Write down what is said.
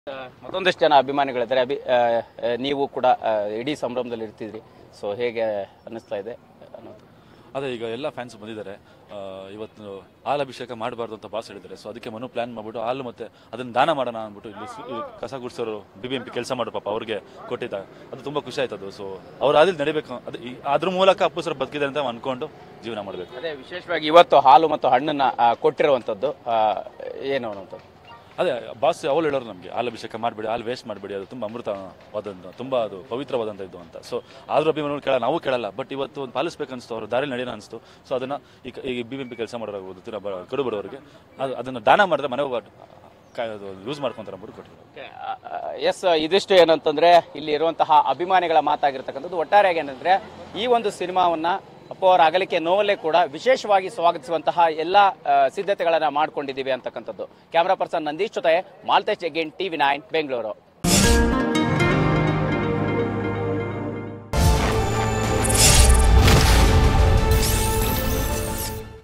ಮತ್ತೊಂದಿಷ್ಟು ಜನ ಅಭಿಮಾನಿಗಳಿದ್ದಾರೆ ಅಭಿ ಆ, ಆ, ನೀವು ಕೂಡ ಆ, ಇಡೀ ಸಂಭ್ರಮದಲ್ಲಿ ಇರ್ತಿದ್ರಿ ಸೊ ಹೇಗೆ ಅನ್ನಿಸ್ತಾ ಇದೆ ಅನ್ನೋದು ಅದೇ ಈಗ ಎಲ್ಲ ಫ್ಯಾನ್ಸ್ ಬಂದಿದ್ದಾರೆ ಆ, ಇವತ್ತು ಹಾಲು ಅಭಿಷೇಕ ಮಾಡಬಾರ್ದು ಅಂತ ಬಾಸ್ ಹೇಳಿದ್ದಾರೆ ಸೊ ಅದಕ್ಕೆ ಮನು ಪ್ಲಾನ್ ಮಾಡ್ಬಿಟ್ಟು ಹಾಲು ಮತ್ತೆ ಅದನ್ನ ದಾನ ಮಾಡೋಣ ಅಂದ್ಬಿಟ್ಟು ಇಲ್ಲಿ ಸು- ಈ ಕಸ ಗುಡಿಸೋರು ಬಿ ಬಿ ಎಂ ಪಿ ಕೆಲಸ ಮಾಡೋ ಪಾಪ ಅವ್ರಿಗೆ ಕೊಟ್ಟಿದ್ದ ಅದು ತುಂಬಾ ಖುಷಿ ಆಯ್ತದು ಸೊ ಅವ್ರು ಅದಿಲ್ ನಡಿಬೇಕು ಅದು ಈ- ಅದ್ರ ಮೂಲಕ ಅಪ್ಪು ಸರ್ ಬದುಕಿದ್ದಾರೆ ಅಂತ ಅನ್ಕೊಂಡು ಜೀವನ ಮಾಡಬೇಕು ಅದೇ ವಿಶೇಷವಾಗಿ ಇವತ್ತು ಹಾಲು ಮತ್ತು ಹಣ್ಣನ್ನ ಆ, ಕೊಟ್ಟಿರುವಂಥದ್ದು ಆ, ಏನು ಅನ್ನೋಂಥದ್ದು ಅದೇ ಬಾಸ್ ಅವಳು ಹೇಳೋರು ನಮಗೆ ಹಾಲು ಅಭಿಷೇಕ ಮಾಡಬೇಡಿ ಹಾಲು ವೇಸ್ಟ್ ಮಾಡಬೇಡಿ ಅದು ತುಂಬ ಅಮೃತವಾದಂಥ ತುಂಬ ಅದು ಪವಿತ್ರವಾದಂಥ ಇದು ಅಂತ ಸೊ ಆದ್ರೂ ಅಭಿಮಾನಿಗಳು ಕೇಳಲ್ಲ ನಾವು ಕೇಳಲ್ಲ ಬಟ್ ಇವತ್ತು ಒಂದು ಪಾಲಿಸ್ಬೇಕು ಅನಿಸ್ತು ಅವರು ದಾರಿ ನಡೆಯೋಣ ಅನಿಸ್ತು ಸೊ ಅದನ್ನ ಈಗ ಈಗ ಬಿ ಬಿ ಎಂ ಪಿ ಕೆಲಸ ಮಾಡೋರಾಗ್ಬೋದು ತೀರಾ ಬ- ಕಡು ಬಡವರಿಗೆ ಅದು ಅದನ್ನು ದಾನ ಮಾಡಿದ್ರೆ ಮನೆ ಯೂಸ್ ಮಾಡ್ಕೊಂತಾರೆ ಅಂದ್ಬಿಟ್ಟು ಕೊಟ್ಟಿದ್ದಾರೆ ಎಸ್ ಇದಿಷ್ಟು ಏನಂತಂದ್ರೆ ಇಲ್ಲಿ ಇರುವಂತಹ ಅಭಿಮಾನಿಗಳ ಮಾತಾಗಿರ್ತಕ್ಕಂಥದ್ದು ಒಟ್ಟಾರೆಯಾಗಿ ಏನಂದ್ರೆ ಈ ಒಂದು ಸಿನಿಮಾವನ್ನ ಅಪ್ಪು ಅವರ ಅಗಲಿಕೆ ನೋವಲ್ಲೇ ಕೂಡ ವಿಶೇಷವಾಗಿ ಸ್ವಾಗತಿಸುವಂತಹ ಎಲ್ಲ ಆ, ಸಿದ್ಧತೆಗಳನ್ನ ಮಾಡ್ಕೊಂಡಿದ್ದೀವಿ ಅಂತಕ್ಕಂಥದ್ದು ಕ್ಯಾಮ್ರಾ ಪರ್ಸನ್ ನಂದೀಶ್ ಜೊತೆ ಮಾಲ್ತೇಶ್ ಜಗ್ಗಿನ್ ಟಿವಿ ನೈನ್ ಬೆಂಗಳೂರು